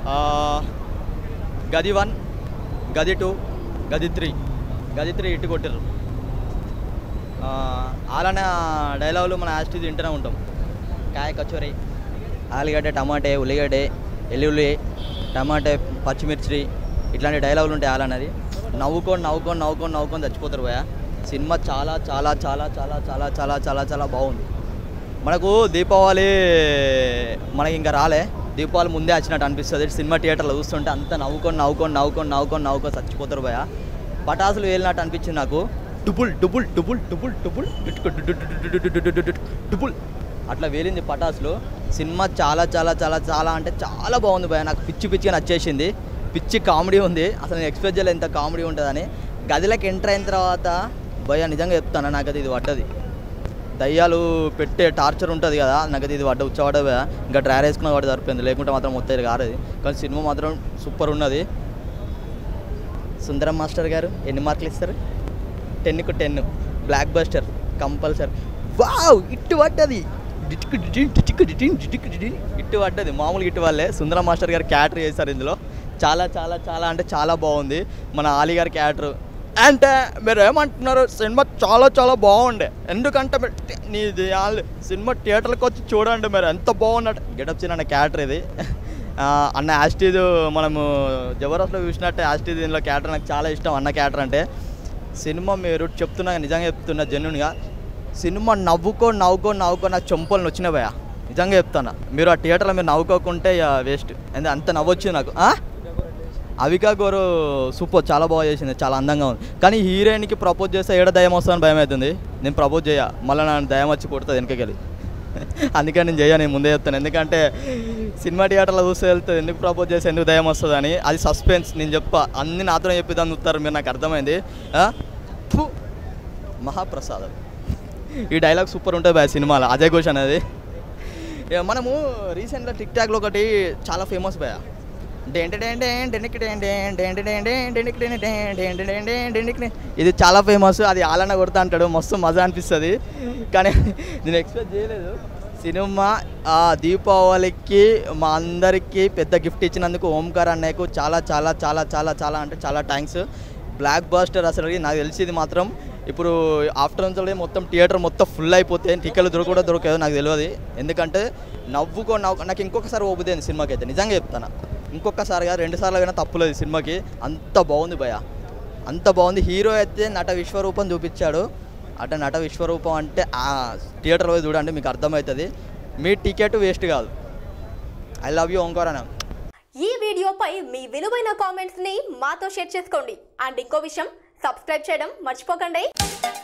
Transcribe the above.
ఆ, గది వన్ గది టూ గది త్రీ గది త్రీ ఇటు కొట్టారు అలానే డైలాగులు మన యాస్టి తింటూనే ఉంటాం కాయ కచోరీ ఆలుగడ్డ టమాటే ఉల్లిగడ్డ ఎల్లుల్లి టమాటే పచ్చిమిర్చి ఇట్లాంటి డైలాగులు ఉంటాయి అలానది నవ్వుకొని నవ్వుకొని నవ్వుకొని నవ్వుకొని చచ్చిపోతారు పోయా సినిమా చాలా చాలా చాలా చాలా చాలా చాలా చాలా చాలా బాగుంది మనకు దీపావళి మనకి ఇంకా రాలే దీపావళి ముందే వచ్చినట్టు అనిపిస్తుంది సినిమా థియేటర్లో చూస్తుంటే అంత నవ్వుకొని నవ్వుకొని నవ్వుకొని నవ్వుకొని నవ్వుకొని చచ్చిపోతారు భయ పటాసులు వేలినట్టు అనిపించింది నాకు డుబుల్ డుబుల్ డుబుల్ డుబుల్ డుబుల్ డుటుకు డు డు డు డు డు డు డు డు డు డు డుబుల్ అట్లా వేలింది పటాసులు సినిమా చాలా చాలా చాలా చాలా అంటే చాలా బాగుంది భయ నాకు పిచ్చి పిచ్చిగా నచ్చేసింది పిచ్చి కామెడీ ఉంది అసలు నేను ఎక్స్పెక్ట్ చేయలేదు ఎంత కామెడీ ఉంటుందని గదిలోకి ఎంటర్ అయిన తర్వాత భయ నిజంగా చెప్తాను నాకు అది ఇది పడ్డది దయ్యాలు పెట్టే టార్చర్ ఉంటుంది కదా నాకు అది ఇది పడ్డ ఉచ్చబడ్డ ఇంకా డ్రైర్ వేసుకున్న వాడు సరిపోయింది లేకుంటే మాత్రం మొత్తం ఇది కారది కానీ సినిమా మాత్రం సూపర్ ఉన్నది సుందరం మాస్టర్ గారు ఎన్ని మార్కులు ఇస్తారు టెన్కు ten blockbuster compulsory wow ఇట్టు పడ్డది డిటిక్ డిటిన్ డిటిక్ డిటిన్ డిటిక్ డిటిన్ ఇట్టు పడ్డది మామూలుగా ఇట్టు వాళ్ళే సుందరం మాస్టర్ గారు క్యాటర్ చేశారు ఇందులో చాలా చాలా చాలా అంటే చాలా బాగుంది మన ఆలీ గారి క్యాటర్ అంటే మీరు ఏమంటున్నారు సినిమా చాలా చాలా బాగుండే ఎందుకంటే మీరు టి- నీది వాళ్ళు సినిమా థియేటర్కి వచ్చి చూడండి మీరు ఎంత బాగున్నట్టు గెటప్ చిన్న క్యాటర్ ఇది ఆ, అన్న యాస్టీజ్ మనము జబర్దస్త్లో చూసినట్టే యాస్టీజ్ దీనిలో క్యాటర్ నాకు చాలా ఇష్టం అన్న క్యాటర్ అంటే సినిమా మీరు చెప్తున్నా నిజంగా చెప్తున్నా జెన్యున్గా సినిమా నవ్వుకో నవ్వుకో నవ్వుకో నాకు చెంపలు వచ్చిన భయ నిజంగా చెప్తాను మీరు ఆ థియేటర్లో మీరు నవ్వుకోకుంటే వేస్ట్ ఎందుకంటే అంత నవ్వొచ్చింది నాకు ఆ? అవికా గోరు సూపర్ చాలా బాగా చేసింది చాలా అందంగా ఉంది కానీ హీరోయిన్కి ప్రపోజ్ చేస్తే ఏడ దయం వస్తుందని భయం అవుతుంది నేను ప్రపోజ్ చేయ మళ్ళీ నా దయం వచ్చి కొడుతుంది వెనకకెళ్ళి అందుకని నేను చేయ నేను ముందే చెప్తాను ఎందుకంటే సినిమా థియేటర్లో చూస్తే వెళ్తుంది ఎందుకు ప్రపోజ్ చేస్తే ఎందుకు దయం వస్తుంది అని అది సస్పెన్స్ నేను చెప్పా అన్ని నాతో చెప్పిదాన్ని చూస్తారు మీరు నాకు అర్థమైంది ఆ? ఫు, మహాప్రసాదం ఈ డైలాగ్ సూపర్ ఉంటుంది బాయ్ సినిమాలో అజయ్ ఘోష్ అనేది ఇక మనము రీసెంట్గా టిక్ టాక్లో ఒకటి చాలా ఫేమస్ బాయ్ ఇది చాలా ఫేమస్ అది ఆలన్న కొడతా అంటాడు మస్తు మజా అనిపిస్తుంది కానీ నేను ఎక్స్పెక్ట్ చేయలేదు సినిమా ఆ దీపావళికి మా అందరికీ పెద్ద గిఫ్ట్ ఇచ్చినందుకు ఓంకార్ అన్నయ్యకు చాలా చాలా చాలా చాలా చాలా అంటే చాలా థ్యాంక్స్ బ్లాక్ బాస్టర్ అసలు నాకు తెలిసింది మాత్రం ఇప్పుడు ఆఫ్టర్నూన్ చదివి మొత్తం థియేటర్ మొత్తం ఫుల్ అయిపోతే టికెట్లు దొరక కూడా దొరకదు నాకు తెలియదు ఎందుకంటే నవ్వుకో నవ్వు నాకు ఇంకొకసారి ఓపుదేంది సినిమాకి అయితే నిజంగా చెప్తాను ఇంకొకసారిగా రెండు సార్లు అయినా తప్పులేదు సినిమాకి అంత బాగుంది భయ అంత బాగుంది హీరో అయితే నట విశ్వరూపం చూపించాడు అట నట విశ్వరూపం అంటే ఆ థియేటర్లో పోయి చూడండి మీకు అర్థమవుతుంది మీ టికెట్ వేస్ట్ కాదు ఐ లవ్ యూ ఓంకార్ అన్న ఈ వీడియోపై మీ విలువైన కామెంట్స్ ని మాతో షేర్ చేసుకోండి అండ్ ఇంకో విషయం సబ్స్క్రైబ్ చేయడం మర్చిపోకండి